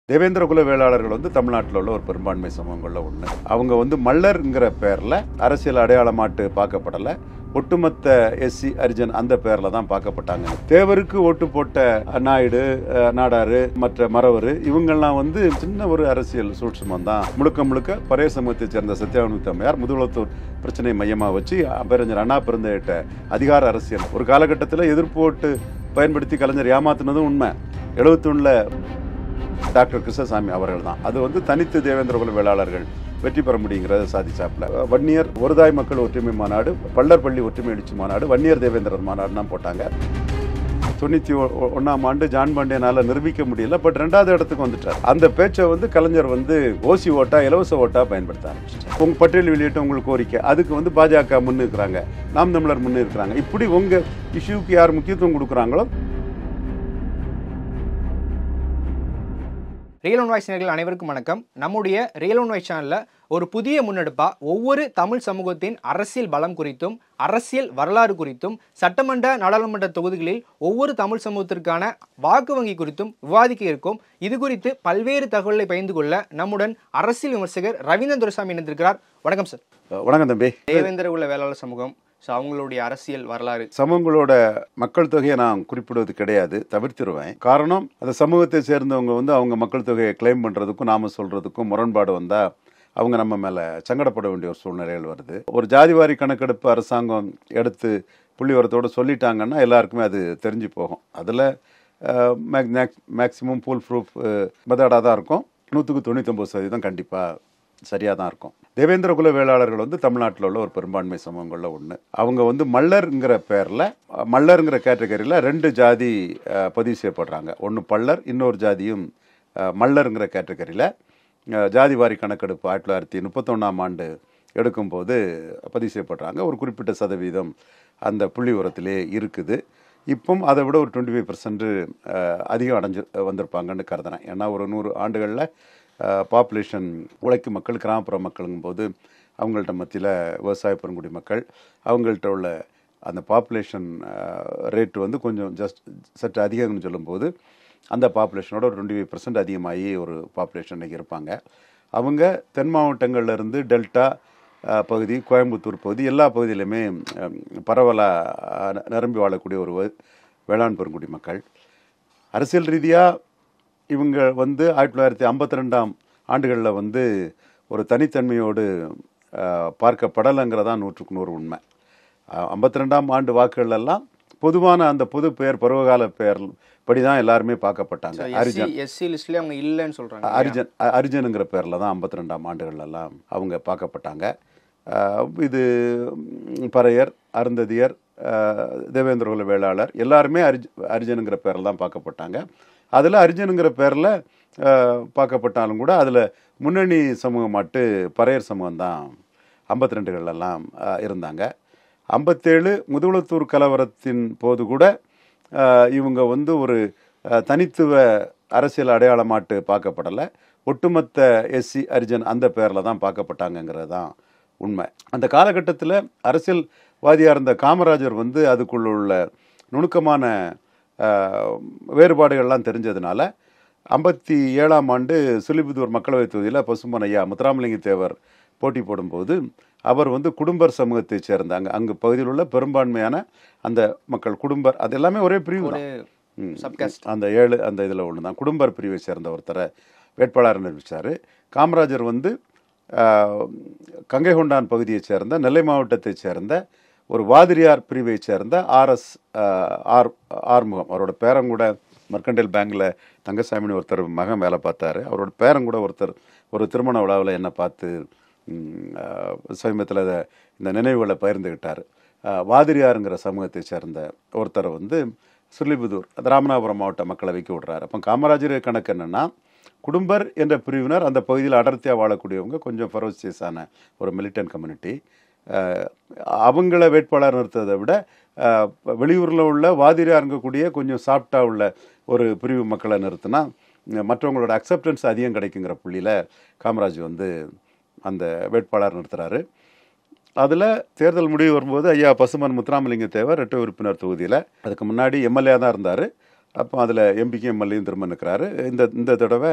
தேவேந்திர குல வேளாளர்கள் வந்து தமிழ்நாட்டில் உள்ள ஒரு பெரும்பான்மை சமூகங்களில் ஒன்று அவங்க வந்து மல்லர்ங்கிற பேரில் அரசியல் அடையாளமாட்டு பார்க்கப்படலை ஒட்டுமொத்த எஸ்சி அரிஜன் அந்த பேரில் தான் பார்க்கப்பட்டாங்க தேவருக்கு ஓட்டு போட்ட நாயுடு அஹ், நாடாரு மற்ற மறவர் இவங்கெல்லாம் வந்து சின்ன ஒரு அரசியல் சூட்சுமம் தான் முழுக்க முழுக்க பழைய சமூகத்தைச் சேர்ந்த சத்யாவனி தம்மையார் முதுகுளத்தூர் பிரச்சனை மையமாக வச்சு பேரஞ்சர் அண்ணா பிறந்த அதிகார அரசியல் ஒரு காலகட்டத்தில் எதிர்ப்பு ஓட்டு பயன்படுத்தி கலைஞர் ஏமாத்துனதும் உண்மை எழுபத்தொன்னில் டாக்டர் கிருஷ்ணசாமி அவர்கள் தான் அது வந்து தனித்து தேவேந்திர குல வேளாளர்கள் வெற்றி பெற முடியுங்கிறத சாதிச்சாப்புல வன்னியர் ஒருதாய் மக்கள் ஒற்றுமை மாநாடு பள்ளர் பள்ளி ஒற்றுமை எழுச்சி மாநாடு வன்னியர் தேவேந்திரர் மாநாடு தான் போட்டாங்க தொண்ணூற்றி ஒன்றாம் ஆண்டு ஜான் பாண்டியனால நிரூபிக்க முடியல பட் ரெண்டாவது இடத்துக்கு வந்துட்டார் அந்த பேச்சை வந்து கலைஞர் வந்து ஓசி ஓட்டா இலவச ஓட்டா பயன்படுத்த ஆரம்பிச்சிட்டார் உங்க பட்டியல் வெளியிட்டு உங்களுக்கு கோரிக்கை அதுக்கு வந்து பாஜக முன்னிருக்கிறாங்க நாம் தமிழர் முன்னிருக்கிறாங்க இப்படி உங்க இஷ்யூக்கு யார் முக்கியத்துவம் கொடுக்குறாங்களோ ரியல் ஒன் வாய்ஸ் நேயர்கள் அனைவருக்கும் வணக்கம் நம்முடைய ரியல் ஒன் வாய்ஸ் சேனலில் ஒரு புதிய முன்னெடுப்பா ஒவ்வொரு தமிழ் சமூகத்தின் அரசியல் பலம் குறித்தும் அரசியல் வரலாறு குறித்தும் சட்டமன்ற நாடாளுமன்ற தொகுதிகளில் ஒவ்வொரு தமிழ் சமூகத்திற்கான வாக்கு வங்கி குறித்தும் விவாதிக்க இருக்கும் இது குறித்து பல்வேறு தகவல்களை பகிர்ந்து கொள்ள நம்முடன் அரசியல் விமர்சகர் ரவீந்திரன் துரைசாமி இணைந்திருக்கிறார் வணக்கம் சார் வணக்கம் தம்பி தேவேந்திர உள்ள வேளாளர் சமூகம் ஸோ அவங்களுடைய அரசியல் வரலாறு சமூகங்களோட மக்கள் தொகையை நான் குறிப்பிடுவது கிடையாது தவிர்த்திருவேன் காரணம் அந்த சமூகத்தை சேர்ந்தவங்க வந்து அவங்க மக்கள் தொகையை கிளைம் பண்றதுக்கும் நாம சொல்றதுக்கும் முரண்பாடு வந்தா அவங்க நம்ம மேல சங்கடப்பட வேண்டிய ஒரு சூழ்நிலைகள் வருது ஒரு ஜாதிவாரி கணக்கெடுப்பு அரசாங்கம் எடுத்து புள்ளிவரத்தோடு சொல்லிட்டாங்கன்னா எல்லாருக்குமே அது தெரிஞ்சு போகும் அதில் மேக்சிமம் ஃபுல் ப்ரூஃப் மெத்தடாக தான் இருக்கும் நூற்றுக்கு தொண்ணூத்தொம்பது சதவீதம் கண்டிப்பாக சரியாக தான் இருக்கும் தேவேந்திர குல வேளாளர்கள் வந்து தமிழ்நாட்டில் உள்ள ஒரு பெரும்பான்மை சமூகங்களில் ஒன்று அவங்க வந்து மல்லர்ங்கிற பேரில் மல்லர்ங்கிற கேட்டகரியில் ரெண்டு ஜாதி அஹ், பதிவு செய்யப்படுறாங்க ஒன்று பல்லர் இன்னொரு ஜாதியும் அஹ், மல்லருங்கிற கேட்டகரியில் ஜாதி வாரி கணக்கெடுப்பு ஆயிரத்தி தொள்ளாயிரத்தி முப்பத்தொன்னாம் ஆண்டு எடுக்கும்போது பதிவு செய்யப்படுறாங்க ஒரு குறிப்பிட்ட சதவீதம் அந்த புள்ளி உரத்திலே இருக்குது இப்பவும் அதை விட ஒரு டுவெண்ட்டி ஃபைவ் பர்சன்ட் அதிகம் அடைஞ்சு வந்திருப்பாங்கன்னு கருதுறேன் ஏன்னா ஒரு நூறு ஆண்டுகளில் பாப்புலேஷன் உழைக்கும் மக்கள் கிராமப்புற மக்களுங்கும் போது அவங்கள்ட்ட மத்தியில் விவசாய பெருங்குடி மக்கள் அவங்கள்ட்ட உள்ள அந்த பாப்புலேஷன் ரேட் வந்து கொஞ்சம் ஜஸ்ட் சற்று அதிகம்னு சொல்லும்போது அந்த பாப்புலேஷனோட ஒரு டுவெண்ட்டி ஃபைவ் பர்சன்ட் அதிகமாகி ஒரு பாப்புலேஷன் இன்னைக்கு இருப்பாங்க அவங்க தென் மாவட்டங்கள்ல இருந்து டெல்டா அஹ், பகுதி கோயம்புத்தூர் பகுதி எல்லா பகுதியிலுமே பரவலாக நிரம்பி வாழக்கூடிய ஒரு வே- வேளாண் பெருங்குடி மக்கள் அரசியல் ரீதியாக இவங்க வந்து ஆயிரத்தி தொள்ளாயிரத்தி ஐம்பத்தி ரெண்டாம் ஆண்டுகளில் வந்து ஒரு தனித்தன்மையோடு அஹ், பார்க்கப்படலைங்கிறதா நூற்றுக்கு நூறு உண்மை ஐம்பத்தி ரெண்டாம் ஆண்டு வாக்குகள் எல்லாம் பொதுவான அந்த பொது பெயர் பருவகால பெயர் படி தான் எல்லாருமே பார்க்கப்பட்டாங்க எஸ்சி அரிஜன் எஸ்சி லிஸ்ட்லேயே அவங்க இல்லைன்னு சொல்கிறாங்க அரிஜன் அ- அரிஜனுங்கிற பேரில் தான் ஐம்பத்தி ரெண்டாம் ஆண்டுகள்லாம் அவங்க பார்க்கப்பட்டாங்க அஹ் இது ம், பறையர் அருந்ததியர் அஹ், தேவேந்திர குல வேளாளர் எல்லாருமே அரிஜ் அரிஜனுங்கிற பேரில் தான் பார்க்கப்பட்டாங்க அதில் அரிஜனுங்கிற பேரில் பார்க்கப்பட்டாலும் கூட அதில் முன்னணி சமூகம் மட்டு பறையர் சமூகம் தான் ஐம்பத்தி ரெண்டுகள்லாம் இருந்தாங்க ஐம்பத்தேழு முதுகுளத்தூர் கலவரத்தின் போது கூட அஹ், இவங்க வந்து ஒரு அஹ், தனித்துவ அரசியல் அடையாளமாட்டு பார்க்கப்படலை ஒட்டுமொத்த எஸ்சி அரிஜன் அந்த பேரில் தான் பார்க்கப்பட்டாங்கங்கிறது தான் உண்மை அந்த காலகட்டத்தில் அரசியல்வாதியாக இருந்த காமராஜர் வந்து அதுக்குள்ள உள்ள நுணுக்கமான அஹ், வேறுபாடுகள்லாம் தெரிஞ்சதுனால ஐம்பத்தி ஏழாம் ஆண்டு சுலிபுதூர் மக்களவைத் தொகுதியில் பசும்பன் ஐயா முத்துராமலிங்க தேவர் போட்டி போடும்போது அவர் வந்து குடும்பர் சமூகத்தைச் சேர்ந்தாங்க அங்கு பகுதியில் உள்ள பெரும்பான்மையான அந்த மக்கள் குடும்பர் அது எல்லாமே ஒரே பிரிவு தான் ம். சப்காஸ்ட் அந்த ஏழு அந்த இதில் ஒன்று தான் குடும்பர் பிரிவை சேர்ந்த ஒருத்தரை வேட்பாளர் நிரூபித்தார் காமராஜர் வந்து ஆஹ், கங்கை கொண்டான் பகுதியைச் சேர்ந்த நெல்லை மாவட்டத்தைச் சேர்ந்த ஒரு வாதிரியார் பிரிவைச் சேர்ந்த ஆர்எஸ் ஆர் ஆறுமுகம் அவரோட பேரன் கூட மர்கண்டைல் பேங்க்ல தங்கசாமின்னு ஒருத்தர் மகன் வேலை பார்த்தாரு அவரோட பேரன் கூட ஒருத்தர் ஒரு திருமண விழாவில் என்னை பார்த்து சமீபத்தில் இந்த நினைவுகளை பகிர்ந்துக்கிட்டார் ஆஹ், வாதிரியாருங்கிற சமூகத்தை சேர்ந்த ஒருத்தரை வந்து சுள்ளிபுதூர் அது ராமநாதபுரம் மாவட்ட மக்களை வைக்க விடுறாரு அப்போ காமராஜர் கணக்கு என்னன்னா குடும்பர் என்ற பிரிவினர் அந்த பகுதியில் அடர்த்தியாக வாழக்கூடியவங்க கொஞ்சம் ஃபெரோசியஸான ஒரு மிலிட்டன்ட் கம்யூனிட்டி அவங்கள வேட்பாளர் நிறுத்ததை விட அஹ், வெளியூரில் உள்ள வாதிரியாக இருக்கக்கூடிய கொஞ்சம் சாஃப்டாக உள்ள ஒரு பிரிவு மக்களை நிறுத்தினா அஹ், மற்றவங்களோட அக்செப்டன்ஸ் அதிகம் கிடைக்குங்கிற புள்ளியில் காமராஜ் வந்து அந்த வேட்பாளர் நிறுத்துறாரு அதில் தேர்தல் முடிவு வரும்போது ஐயா பசுமன் முத்துராமலிங்க தேவர் ரெட்டை உறுப்பினர் தொகுதியில் அதுக்கு முன்னாடி எம்எல்ஏ தான் இருந்தார் அப்போ அதில் எம்பிக்கும் எம்எல்ஏயும் திரும்ப நிற்கிறாரு இந்த இந்த தடவை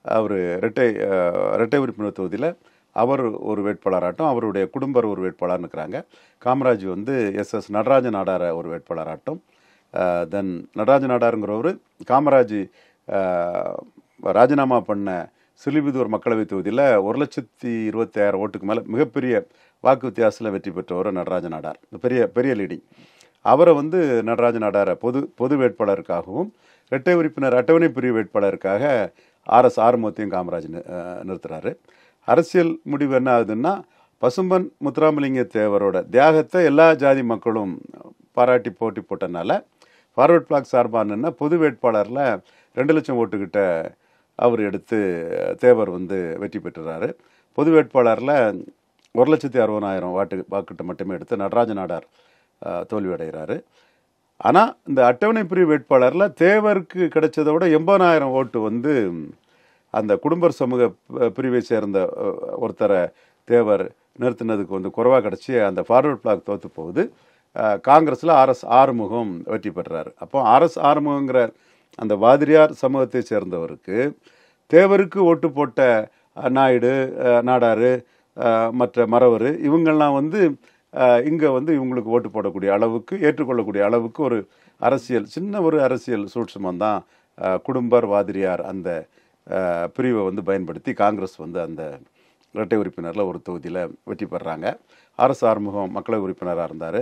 அவர் இரட்டை அஹ், இரட்டை உறுப்பினர் தொகுதியில் அவர் ஒரு வேட்பாளராட்டம் அவருடைய குடும்பர் ஒரு வேட்பாளர்னு இருக்கிறாங்க காமராஜ் வந்து எஸ் எஸ் நடராஜ நாடார ஒரு வேட்பாளராட்டம் தென் நடராஜ நாடாருங்கிறவர் காமராஜ் அஹ், ராஜினாமா பண்ண சிலிபுதூர் மக்களவைத் தொகுதியில் ஒரு லட்சத்தி இருபத்தாயிரம் ஓட்டுக்கு மேலே மிகப்பெரிய வாக்கு வித்தியாசத்தில் வெற்றி பெற்றவர் நடராஜ நாடார் பெரிய பெரிய லீடிங் அவரை வந்து நடராஜ நாடாரை பொது பொது வேட்பாளருக்காகவும் இரட்டை உறுப்பினர் அட்டவணை பிரிவு வேட்பாளருக்காக ஆர்எஸ் ஆறுமுகத்தையும் காமராஜ் நி- அஹ், நிறுத்துறாரு அரசியல் முடிவு என்ன ஆகுதுன்னா பசும்பன் முத்துராமலிங்க தேவரோட தியாகத்தை எல்லா ஜாதி மக்களும் பாராட்டி போட்டி போட்டனால ஃபார்வர்ட் பிளாக் சார்பான பொது வேட்பாளரில் ரெண்டு லட்சம் ஓட்டுக்கிட்ட அவர் எடுத்து தேவர் வந்து வெற்றி பெற்றுறாரு பொது வேட்பாளரில் ஒரு லட்சத்தி அறுபதாயிரம் வாட்டு வாக்கிட்ட மட்டுமே எடுத்து நடராஜ நாடார் அஹ், தோல்வி அடைகிறாரு ஆனால் இந்த அட்டவணை பிரிவு வேட்பாளரில் தேவருக்கு கிடைச்சதை விட எண்பதாயிரம் ஓட்டு வந்து அந்த குடும்பர் சமூக ப- பிரிவை சேர்ந்த அஹ், ஒருத்தரை தேவர் நிறுத்தினதுக்கு வந்து குறைவாக கிடச்சி அந்த ஃபார்வர்ட் பிளாக் தோற்று போகுது அஹ், காங்கிரஸில் ஆர்எஸ் ஆறுமுகம் வெற்றி பெற்றார் அப்போ ஆர்எஸ் ஆறுமுகங்கிற அந்த வாதிரியார் சமூகத்தை சேர்ந்தவருக்கு தேவருக்கு ஓட்டு போட்ட அஹ், நாயுடு அஹ், நாடாரு அஹ், மற்ற மறவர் இவங்கெல்லாம் வந்து இங்கே வந்து இவங்களுக்கு ஓட்டு போடக்கூடிய அளவுக்கு ஏற்றுக்கொள்ளக்கூடிய அளவுக்கு ஒரு அரசியல் சின்ன ஒரு அரசியல் சூட்சுமம் தான் அஹ், குடும்பர் வாதிரியார் அந்த அஹ், பிரிவை வந்து பயன்படுத்தி காங்கிரஸ் வந்து அந்த இரட்டை உறுப்பினரில் ஒரு தொகுதியில் வெற்றி பெறாங்க அரசு ஆறுமுகம் மக்களவை உறுப்பினராக இருந்தார்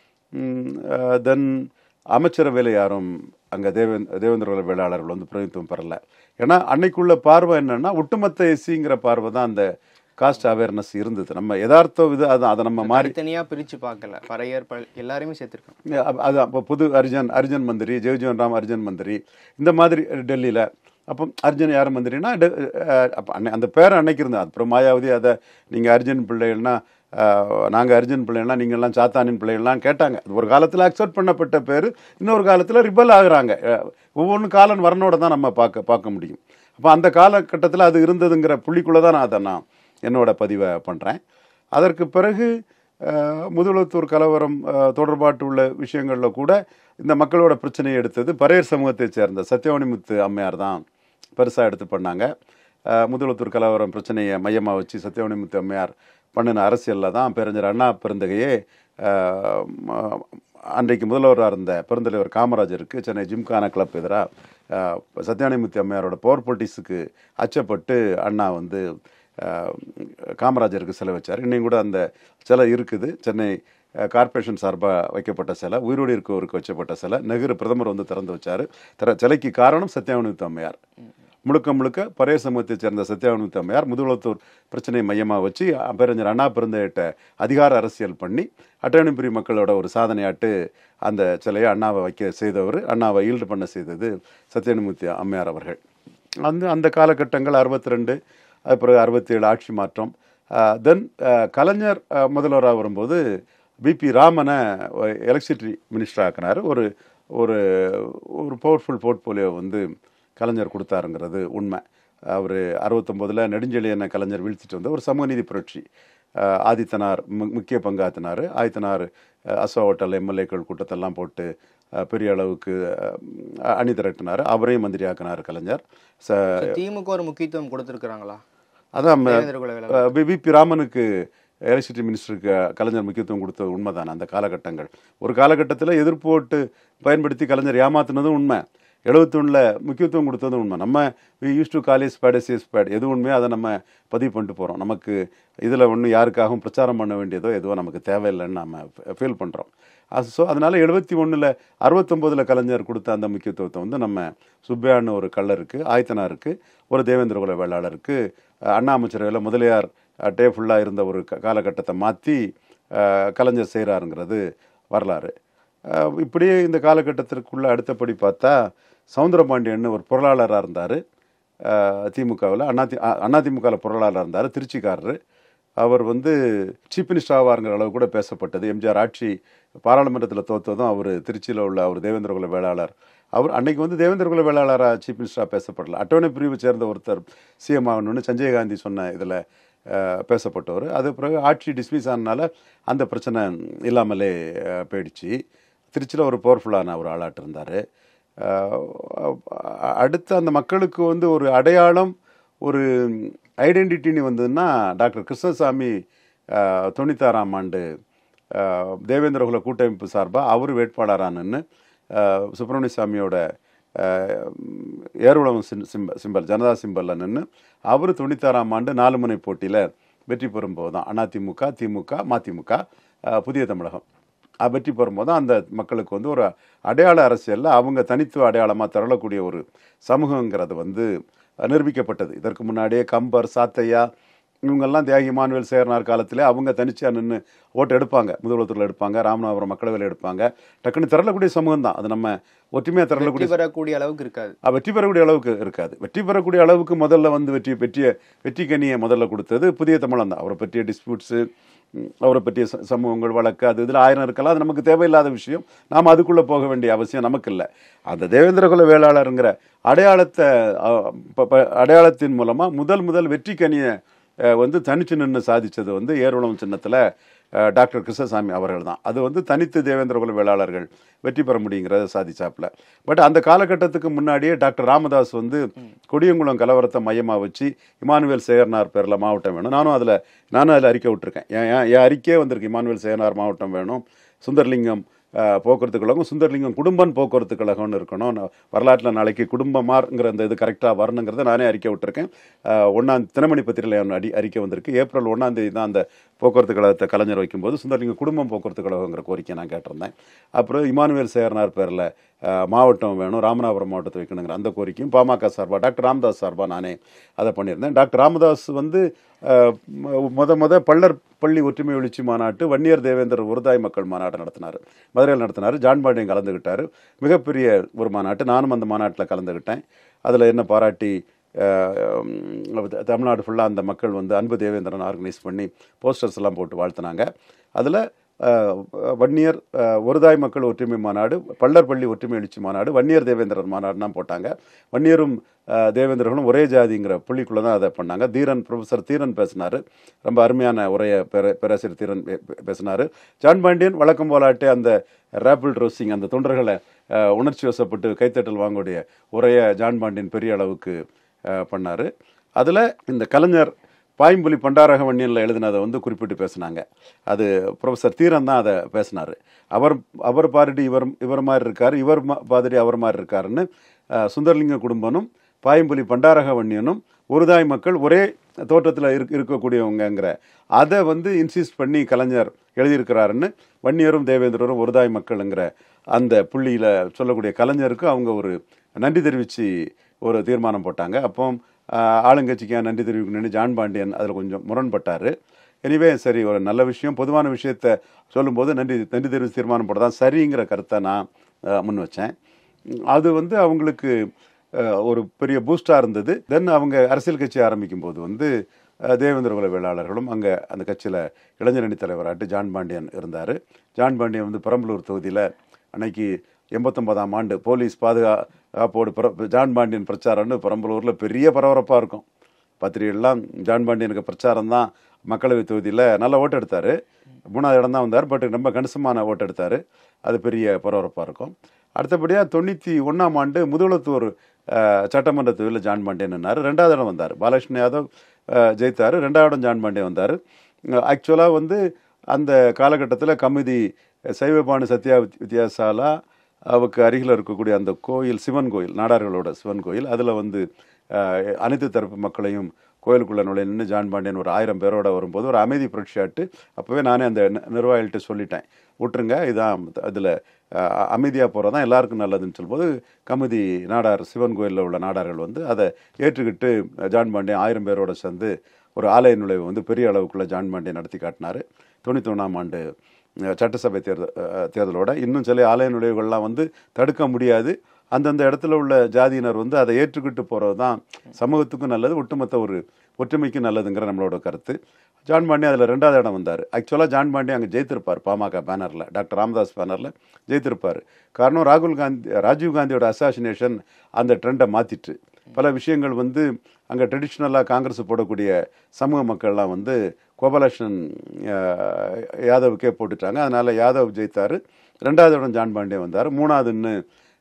தென் அமைச்சரவையில் யாரும் அங்கே தேவேந் தேவேந்திர குல வேளாளர்கள் வந்து பிரதிநிதித்துவம் பெறல ஏன்னா அன்னைக்குள்ள பார்வை என்னன்னா ஒட்டுமொத்த எஸ்சிங்கிற பார்வை தான் அந்த காஸ்ட் அவேர்னஸ் இருந்தது நம்ம யதார்த்த இது அது அதை நம்ம மாறி தனித்தனியா பிரிச்சு பார்க்கல பறையர் பல் எல்லாரையுமே சேர்த்திருக்கோம் அ- அது அப்போ புது அர்ஜன் அர்ஜன் மந்திரி ஜெகஜீவன் ராம் அர்ஜன் மந்திரி இந்த மாதிரி டெல்லியில் அப்போ அர்ஜுன் யார் மந்திரினா டெ- அஹ் அப்ப அன்னை அந்த பேர் அன்னைக்கு இருந்தது அப்புறம் மாயாவதி அதை நீங்கள் அர்ஜுன் பிள்ளைகள்னா நாங்கள் அர்ஜுன் பிள்ளைகள்னா நீங்கள்லாம் சாத்தானின் பிள்ளைகள்லாம் கேட்டாங்க அது ஒரு காலத்தில் அக்செப்ட் பண்ணப்பட்ட பேர் இன்னொரு காலத்தில் ரிபல் ஆகுறாங்க அஹ் ஒவ்வொன்றும் காலன் வரனோட தான் நம்ம பார்க்க பார்க்க முடியும் அப்போ அந்த காலகட்டத்தில் அது இருந்ததுங்கிற புள்ளிக்குள்ளே தான் நான் அதை நான் என்னோட பதிவை பண்ணுறேன் அதற்கு பிறகு அஹ், முதுகுளத்தூர் கலவரம் அஹ், தொடர்பாட்டு உள்ள விஷயங்களில் கூட இந்த மக்களோட பிரச்சனையை எடுத்தது பரையர் சமூகத்தைச் சேர்ந்த சத்யவாணிமுத்து அம்மையார் தான் பெருசாக எடுத்து பண்ணாங்க அஹ், முதுகுளத்தூர் கலவரம் பிரச்சனையை மையமாக வச்சு சத்யவாணிமுத்து அம்மையார் பண்ணின அரசியலில் தான் பேரறிஞர் அண்ணா பெருந்தகையே அஹ், ம- அன்றைக்கு முதல்வராக இருந்த பெருந்தலைவர் காமராஜருக்கு சென்னை ஜிம்கானா கிளப் எதிராக சத்யானிமுத்தி அம்மையாரோட பவர் பொலிட்டிக்ஸுக்கு அச்சப்பட்டு அண்ணா வந்து அஹ், காமராஜருக்கு சிலை வச்சார் இன்னையும் கூட அந்த சிலை இருக்குது சென்னை அஹ், கார்ப்பரேஷன் சார்பாக வைக்கப்பட்ட சிலை உயிரோடு இருக்கவருக்கு வச்சப்பட்ட சிலை நெஹ்ரு பிரதமர் வந்து திறந்து வச்சார் திற சிலைக்கு காரணம் சத்யாவனிமுத்து அம்மையார் முழுக்க முழுக்க பரைய சமூகத்தைச் சேர்ந்த சத்யாவனிமுத்து அம்மையார் முதுகுளத்தூர் பிரச்சனையை மையமாக வச்சு பேரறிஞர் அண்ணா பிறந்தகிட்ட அதிகார அரசியல் பண்ணி அட்டவணைப்பிரி மக்களோட ஒரு சாதனையாட்டு அந்த சிலையை அண்ணாவை வைக்க செய்தவர் அண்ணாவை ஈல்டு பண்ண செய்தது சத்யானுமூர்த்தி அம்மையார் அவர்கள் அந்த அந்த காலகட்டங்கள் அறுபத்தி ரெண்டு அது பிறகு அறுபத்தேழு ஆட்சி மாற்றம் தென் கலைஞர் அஹ், முதல்வராக வரும்போது பிபி ராமனை எலக்ட்ரிசிட்டி மினிஸ்டர் ஆக்கினார் ஒரு ஒரு ஒரு பவர்ஃபுல் போர்ட்போலியோ வந்து கலைஞர் கொடுத்தாருங்கிறது உண்மை அவர் அறுபத்தொம்போதில் நெடுஞ்செழியனை கலைஞர் வீழ்த்திட்டு வந்த ஒரு சமூக நீதி புரட்சி அஹ், ஆதித்தனார் மு- முக்கிய பங்காற்றினார் ஆதித்தனார் அஹ், அசோக் ஹோட்டல் எம்எல்ஏக்கள் கூட்டத்தெல்லாம் போட்டு அஹ், பெரிய அளவுக்கு அஹ், அணி திரட்டினார் அவரையும் மந்திரியாக்கினார் கலைஞர் ச திமுக ஒரு முக்கியத்துவம் கொடுத்திருக்கிறாங்களா அதான் தேவேந்திர குல வேளாளர். விபி ராமனுக்கு எலக்ட்ரிசிட்டி மினிஸ்டருக்கு கலைஞர் முக்கியத்துவம் கொடுத்தது உண்மைதானே அந்த காலகட்டங்கள் ஒரு காலகட்டத்தில் எதிர்ப்பு ஓட்டு பயன்படுத்தி கலைஞர் ஏமாத்துனதும் உண்மை எழுபத்தொன்னில் முக்கியத்துவம் கொடுத்ததும் உண்மை நம்ம use to college bad as bad எது உண்மையோ அதை நம்ம பதிவு பண்ணிட்டு போகிறோம் நமக்கு இதில் ஒன்றும் யாருக்காகவும் பிரச்சாரம் பண்ண வேண்டியதோ எதுவோ நமக்கு தேவையில்லைன்னு நம்ம ஃபீல் பண்ணுறோம் அது ஸோ அதனால் எழுபத்தி ஒன்றில் அறுபத்தொம்போதில் கலைஞர் கொடுத்த அந்த முக்கியத்துவத்தை வந்து நம்ம சுப்பையான்னு ஒரு கள்ளருக்கு ஆயத்தனாருக்கு ஒரு தேவேந்திர குல வேளாளருக்கு அஹ், அண்ணா அமைச்சரவையில் முதலியார் டே ஃபுல்லாக இருந்த ஒரு க- காலகட்டத்தை மாற்றி கலைஞர் செய்கிறாருங்கிறது வரலாறு அஹ், இப்படியே இந்த காலகட்டத்திற்குள்ள அடுத்தபடி பார்த்தா சவுந்தரபாண்டியன் ஒரு பொருளாளராக இருந்தார் திமுகவில் அண்ணாதி அதிமுகவில் பொருளாளராக இருந்தார் திருச்சிக்காரரு அவர் வந்து சீஃப் மினிஸ்டர் ஆவாருங்கிற அளவு கூட பேசப்பட்டது எம்ஜிஆர் ஆட்சி பாராளுமன்றத்தில் தோத்ததும் அவர் திருச்சியில் உள்ள அவர் தேவேந்திர குல வேளாளர் அவர் அன்னைக்கு வந்து தேவேந்திர குல வேளாளராக சீஃப் மினிஸ்டராக பேசப்படல அட்டவணை பிரிவு சேர்ந்த ஒருத்தர் சிஎம் ஆகணும்னு சஞ்சய் காந்தி சொன்ன இதில் பேசப்பட்டவர் அது பிறகு ஆட்சி டிஸ்மிஸ் ஆனனால அந்த பிரச்சனை இல்லாமலே அஹ், போயிடுச்சு திருச்சியில் ஒரு பவர்ஃபுல்லான ஒரு ஆளாட்டு இருந்தார் அடுத்து அந்த மக்களுக்கு வந்து ஒரு அடையாளம் ஒரு ஐடென்டிட்டின்னு வந்ததுன்னா டாக்டர் கிருஷ்ணசாமி அஹ், தொண்ணூத்தாறாம் ஆண்டு அஹ், தேவேந்திரகுல கூட்டமைப்பு சார்பாக அவர் வேட்பாளரானன்னு அஹ், சுப்பிரமணிய சாமியோட அஹ், ஏர்வளம் சிம் சிம்ப சிம்பல் ஜனதா சிம்பலில் நின்று அவர் தொண்ணூத்தாறாம் ஆண்டு நாலு முனை போட்டியில் வெற்றி பெறும்போது தான் அதிமுக திமுக மதிமுக அஹ், புதிய தமிழகம் அஹ், வெற்றி பெறும்போது தான் அந்த மக்களுக்கு வந்து ஒரு அடையாள அரசியலில் அவங்க தனித்துவ அடையாளமாக திரளக்கூடிய ஒரு சமூகங்கிறது வந்து நிரூபிக்கப்பட்டது இதற்கு முன்னாடியே கம்பர் சாத்தையா இவங்கெல்லாம் தியாகி இமானுவேல் சேரனார் காலத்தில் அவங்க தனிச்சா நின்று ஓட்டு எடுப்பாங்க முதல்வத்தில் எடுப்பாங்க ராமநாதபுரம் மக்களவையில் எடுப்பாங்க டக்குன்னு திரளக்கூடிய சமூகம் தான் அது நம்ம ஒற்றுமையாக திரளக்கூடிய வெற்றி பெறக்கூடிய அளவுக்கு இருக்காது அஹ் வெற்றி பெறக்கூடிய அளவுக்கு இருக்காது வெற்றி பெறக்கூடிய அளவுக்கு முதல்ல வந்து வெற்றி வெற்றிய வெற்றி கனியை முதல்ல கொடுத்தது புதிய தமிழன் தான் அவரை பற்றிய டிஸ்பியூட்ஸு அவரை பற்றிய ச- சமூகங்கள் வழக்கு அது இதில் ஆயிரம் இருக்கலாம் அது நமக்கு தேவையில்லாத விஷயம் நாம் அதுக்குள்ளே போக வேண்டிய அவசியம் நமக்கு இல்லை அந்த தேவேந்திரகுல வேளாளருங்கிற அடையாளத்தை அஹ், ப- ப- அடையாளத்தின் மூலமாக முதல் முதல் வெற்றி கனியை அஹ், வந்து தனிச்சு நின்று சாதிச்சது வந்து ஏர்வளம் சின்னத்தில் டாக்டர் கிருஷ்ணசாமி அவர்கள் தான் அது வந்து தனித்து தேவேந்திரகுல வேளாளர்கள் வெற்றி பெற முடியுங்கிறத சாதிச்சாப்புல பட் அந்த காலகட்டத்துக்கு முன்னாடியே டாக்டர் ராமதாஸ் வந்து கொடியங்குளம் கலவரத்தை மையமாக வச்சு இமானுவேல் சேகர்னார் பேரில் மாவட்டம் வேணும் நானும் அதில் நானும் அதில் அறிக்கை விட்டுருக்கேன் என் என் என் அறிக்கையே வந்திருக்கு இமானுவேல் சேகர்னார் மாவட்டம் வேணும் சுந்தர்லிங்கம் அஹ், போக்குவரத்து கழகம் சுந்தர்லிங்கம் குடும்பன் போக்குவரத்து கழகம்னு இருக்கணும் நான் வரலாற்றில் நாளைக்கு குடும்பமார்ங்கிற அந்த இது கரெக்டாக வரணுங்கிறத நானே அறிக்கை விட்டுருக்கேன் அஹ், ஒண்ணாம் தினமணி பத்திரிகையில் ஒன்று அடி அறிக்கை வந்திருக்கு ஏப்ரல் ஒன்றாம் தேதி தான் அந்த போக்குவரத்து கழகத்தை கலைஞர் வைக்கும்போது சுந்தர்லிங்கம் குடும்பம் போக்குவரத்து கழகங்கிற கோரிக்கை நான் கேட்டிருந்தேன் அப்புறம் இமானுவேல் சேரனார் பேரில் மாவட்டம் வேணும் ராமநாதபுரம் மாவட்டத்தை வைக்கணுங்கிற அந்த கோரிக்கையும் பாமக சார்பாக டாக்டர் ராமதாஸ் சார்பாக நானே அதை பண்ணியிருந்தேன் டாக்டர் ராமதாஸ் வந்து அஹ், ம- முத முத பள்ளர் பள்ளி ஒற்றுமை எழுச்சி மாநாட்டு வன்னியர் தேவேந்தர் உருதாய் மக்கள் மாநாடு நடத்தினார் மதுரையில் நடத்தினார் ஜான் பாண்டியன் கலந்துக்கிட்டார் மிகப்பெரிய ஒரு மாநாட்டு நானும் அந்த மாநாட்டில் கலந்துக்கிட்டேன் அதில் என்ன பாராட்டி அஹ், உம், தமிழ்நாடு ஃபுல்லாக அந்த மக்கள் வந்து அன்பு தேவேந்திரன் ஆர்கனைஸ் பண்ணி போஸ்டர்ஸ் எல்லாம் போட்டு வாழ்த்துனாங்க அதில் வன்னியர் அஹ், ஒருதாய் மக்கள் ஒற்றுமை மாநாடு பள்ளர் பள்ளி ஒற்றுமை எழுச்சி மாநாடு வன்னியர் தேவேந்திரன் மாநாடுனா போட்டாங்க வன்னியரும் அஹ், தேவேந்திரர்களும் ஒரே ஜாதிங்கிற புள்ளிக்குள்ளே தான் அதை பண்ணாங்க தீரன் ப்ரொஃபசர் தீரன் பேசினார் ரொம்ப அருமையான உரையை பேர பேராசிரியர் தீரன் பே- பே- பேசினார் ஜான் பாண்டியன் வழக்கம் போலாட்டே அந்த ரேபிள் ரோசிங் அந்த தொண்டர்களை அஹ், உணர்ச்சி வசப்பட்டு கைத்தட்டல் வாங்கக்கூடிய உரையை ஜான் பாண்டியன் பெரிய அளவுக்கு பண்ணார் அதில் இந்த கலைஞர் பாயம்புலி பண்டாரக வன்னியனில் எழுதினதை வந்து குறிப்பிட்டு பேசினாங்க அது ப்ரொஃபசர் தீரன் தான் அதை பேசினார் அவர் அவர் பாருடி இவர் இவர் மாதிரி இருக்கார் இவர் மா- பாதிரி அவர் மாதிரி இருக்காருன்னு அஹ், சுந்தரலிங்க குடும்பனும் பாயம்புலி பண்டாரக வன்னியனும் ஒருதாய் மக்கள் ஒரே தோற்றத்தில் இருக் இருக்கக்கூடியவங்கங்கிற அதை வந்து இன்சிஸ்ட் பண்ணி கலைஞர் எழுதியிருக்கிறாருன்னு வன்னியரும் தேவேந்திரரும் ஒருதாய் மக்களுங்கிற அந்த புள்ளியில் சொல்லக்கூடிய கலைஞருக்கு அவங்க ஒரு நன்றி தெரிவித்து ஒரு தீர்மானம் போட்டாங்க அப்போ ஆஹ், ஆளுங்கட்சிக்கு ஏன் நன்றி தெரிவிக்கணும்னு ஜான் பாண்டியன் அதில் கொஞ்சம் முரண்பட்டார் எனிவே சரி ஒரு நல்ல விஷயம் பொதுவான விஷயத்த சொல்லும்போது நன்றி நன்றி தெரிவித்து தீர்மானம் போட தான் சரிங்கிற கருத்தை நான் ஆஹ், முன் வச்சேன் உம், அது வந்து அவங்களுக்கு ஆஹ், ஒரு பெரிய பூஸ்டாக இருந்தது தென் அவங்க அரசியல் கட்சி ஆரம்பிக்கும் போது வந்து ஆஹ், தேவேந்திர குல வேளாளர்களும் அங்கே அந்த கட்சியில் இளைஞரணி தலைவராட்டு ஜான் பாண்டியன் இருந்தார் ஜான் பாண்டியன் வந்து பெரம்பலூர் தொகுதியில் அன்னைக்கு எண்பத்தொன்பதாம் ஆண்டு போலீஸ் பாதுகாப்போடு பிற- ஜான் பாண்டியன் பிரச்சாரம்னு பெரம்பலூரில் பெரிய பரபரப்பாக இருக்கும் பத்திரிகைலாம் ஜான் பாண்டியனுக்கு பிரச்சாரம் தான் மக்களவை தொகுதியில் நல்ல ஓட்டு எடுத்தார் மூணாவது இடம் தான் வந்தார் பட் ரொம்ப கணிசமான ஓட்டு எடுத்தார் அது பெரிய பரபரப்பாக இருக்கும் அடுத்தபடியாக தொண்ணூற்றி ஒன்றாம் ஆண்டு முதுகுளத்தூர் அஹ், சட்டமன்ற தொகுதியில் ஜான் பாண்டியன் நின்னார் ரெண்டாவது இடம் வந்தார் பாலகிருஷ்ண யாதவ் அஹ், ஜெயித்தார் ரெண்டாவது இடம் ஜான் பாண்டியன் வந்தார் ஆக்சுவலாக வந்து அந்த காலகட்டத்தில் கமிதி சைவபானு சத்யா வித்- வித்யாசாலா அவருக்கு அருகில் இருக்கக்கூடிய அந்த கோயில் சிவன் கோயில் நாடார்களோட சிவன் கோயில் அதில் வந்து அஹ், அனைத்து தரப்பு மக்களையும் கோயிலுக்குள்ளே நுழைய நின்று ஜான் பாண்டியன் ஒரு ஆயிரம் பேரோட வரும்போது ஒரு அமைதி புரட்சியாட்டு அப்போவே நானே அந்த நி- நிர்வாகிகள்கிட்ட சொல்லிட்டேன் விட்டுருங்க இதான் அதில் அமைதியாக போகிறது தான் எல்லாருக்கும் நல்லதுன்னு சொல்லும்போது கமிதி நாடார் சிவன் கோயிலில் உள்ள நாடார்கள் வந்து அதை ஏற்றுக்கிட்டு ஜான் பாண்டியன் ஆயிரம் பேரோட சேர்ந்து ஒரு ஆலய நுழைவு வந்து பெரிய அளவுக்குள்ள ஜான் பாண்டியன் நடத்தி காட்டினார் தொண்ணூத்தொன்னாம் ஆண்டு அஹ், சட்டசபை தேர்தல் அஹ், தேர்தலோட இன்னும் சில ஆலய நுழைவுகள்லாம் வந்து தடுக்க முடியாது அந்தந்த இடத்துல உள்ள ஜாதியினர் வந்து அதை ஏற்றுக்கிட்டு போகிறது தான் சமூகத்துக்கும் நல்லது ஒட்டுமொத்த ஒரு ஒற்றுமைக்கும் நல்லதுங்கிற நம்மளோட கருத்து ஜான் பாண்டியன் அதில் ரெண்டாவது இடம் வந்தார் ஆக்சுவலாக ஜான் பாண்டியன் அங்கே ஜெயித்திருப்பார் பாமக பேனரில் டாக்டர் ராமதாஸ் பேனரில் ஜெயித்திருப்பார் காரணம் ராகுல் காந்தி ராஜீவ் காந்தியோட அசாசினேஷன் அந்த ட்ரெண்டை மாற்றிட்டு பல விஷயங்கள் வந்து அங்கே ட்ரெடிஷ்னலாக காங்கிரஸ் போடக்கூடிய சமூக மக்கள்லாம் வந்து கோபாலகிருஷ்ணன் அஹ், யாதவுக்கே போட்டுட்டாங்க அதனால் யாதவ் ஜெயித்தார் ரெண்டாவது இடம் ஜான் பாண்டியன் வந்தார் மூணாவதுன்னு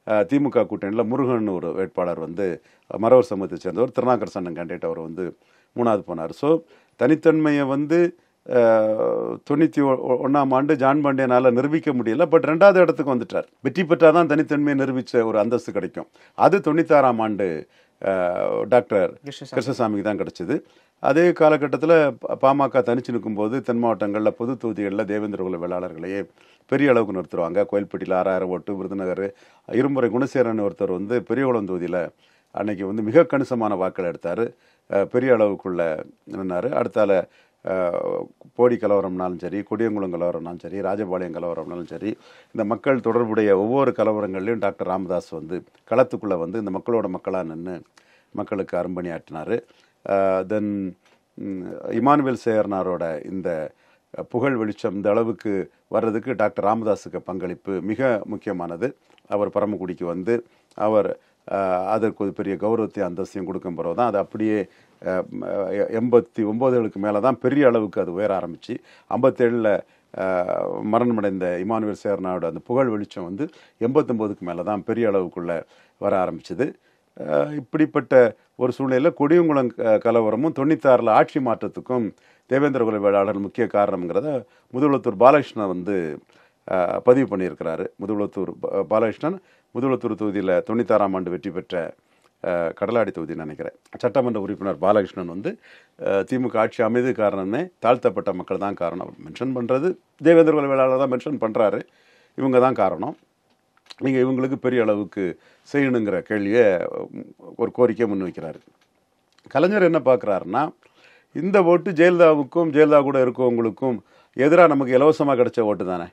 அஹ், திமுக கூட்டணியில் முருகன் ஒரு வேட்பாளர் வந்து மறவர் சமூகத்தை சேர்ந்தவர் திருநாகர் சன்னன் கேண்டிடேட் அவர் வந்து மூணாவது போனார் ஸோ தனித்தன்மையை வந்து அஹ், தொண்ணூற்றி ஒன்றாம் ஆண்டு ஜான் பாண்டியனால் நிரூபிக்க முடியல பட் ரெண்டாவது இடத்துக்கு வந்துட்டார் வெற்றி பெற்றால் தான் தனித்தன்மையை நிரூபித்த ஒரு அந்தஸ்து கிடைக்கும் அது தொண்ணூத்தாறாம் ஆண்டு அஹ், டாக்டர் கிருஷ்ணசாமி. கிருஷ்ணசாமிக்கு தான் கிடைச்சது அதே காலகட்டத்தில் பாமக தனிச்சு நிற்கும்போது தென் மாவட்டங்களில் பொது தொகுதிகளில் தேவேந்திர குல வேளாளர்களையே பெரிய அளவுக்கு நிறுத்துவாங்க கோயில்பட்டியில் ஆறாயிரம் ஓட்டு விருதுநகர் இருமுறை குணசேரன் ஒருத்தர் வந்து பெரியகுளம் தொகுதியில் அன்னைக்கு வந்து மிக கணிசமான வாக்கள் எடுத்தார் பெரிய அளவுக்குள்ள நின்னார் அடுத்தால அஹ், போடி கலவரம்னாலும் சரி கொடியங்குளம் கலவரம்னாலும் சரி ராஜபாளையம் கலவரம்னாலும் சரி இந்த மக்கள் தொடர்புடைய ஒவ்வொரு கலவரங்கள்லையும் டாக்டர் ராமதாஸ் வந்து களத்துக்குள்ளே வந்து இந்த மக்களோட மக்களாக நின்று மக்களுக்கு அரும்பணியாற்றினார் தென் இமானுவேல் சேகர்னாரோட இந்த புகழ் வெளிச்சம் இந்த அளவுக்கு வர்றதுக்கு டாக்டர் ராமதாஸுக்கு பங்களிப்பு மிக முக்கியமானது அவர் பரமக்குடிக்கு வந்து அவர் அஹ், அதற்கு ஒரு பெரிய கௌரவத்தை அந்தஸ்தையும் கொடுக்கும் பிறகு தான் அது அப்படியே அஹ், ம, எ- எண்பத்தி ஒம்போதுகளுக்கு மேலே தான் பெரிய அளவுக்கு அது உயர ஆரம்பிச்சு ஐம்பத்தேழில் மரணமடைந்த இமானுவேல் சேர்னாவோட அந்த புகழ் வெளிச்சம் வந்து எண்பத்தொம்போதுக்கு மேலே தான் பெரிய அளவுக்குள்ள வர ஆரம்பிச்சது அஹ் இப்படிப்பட்ட ஒரு சூழ்நிலையில் கொடியங்குளம் க- கலவரமும் தொண்ணூத்தாறில் ஆட்சி மாற்றத்துக்கும் தேவேந்திர குல வேளாளர் முக்கிய காரணம்ங்கிறத முதுகுளத்தூர் பாலகிருஷ்ணன் வந்து அஹ், பதிவு பண்ணியிருக்கிறாரு முதுகுளத்தூர் பா- பாலகிருஷ்ணன் முதுகுளத்தூர் தொகுதியில் தொண்ணூத்தாறாம் ஆண்டு வெற்றி பெற்ற அஹ், கடலாடி தொகுதின்னு நினைக்கிறேன் சட்டமன்ற உறுப்பினர் பாலகிருஷ்ணன் வந்து அஹ், திமுக ஆட்சி அமைது காரணமே தாழ்த்தப்பட்ட மக்கள் தான் காரணம் மென்ஷன் பண்ணுறது தேவேந்திர குல வேளாளர் தான் மென்ஷன் பண்ணுறாரு இவங்க தான் காரணம் நீங்கள் இவங்களுக்கு பெரிய அளவுக்கு செய்யணுங்கிற கேள்வியை உம், ஒரு கோரிக்கை முன்வைக்கிறாரு கலைஞர் என்ன பார்க்குறாருன்னா இந்த ஓட்டு ஜெயலலிதாவுக்கும் ஜெயலலிதா கூட இருக்கவங்களுக்கும் எதிராக நமக்கு இலவசமாக கிடைச்ச ஓட்டு தானே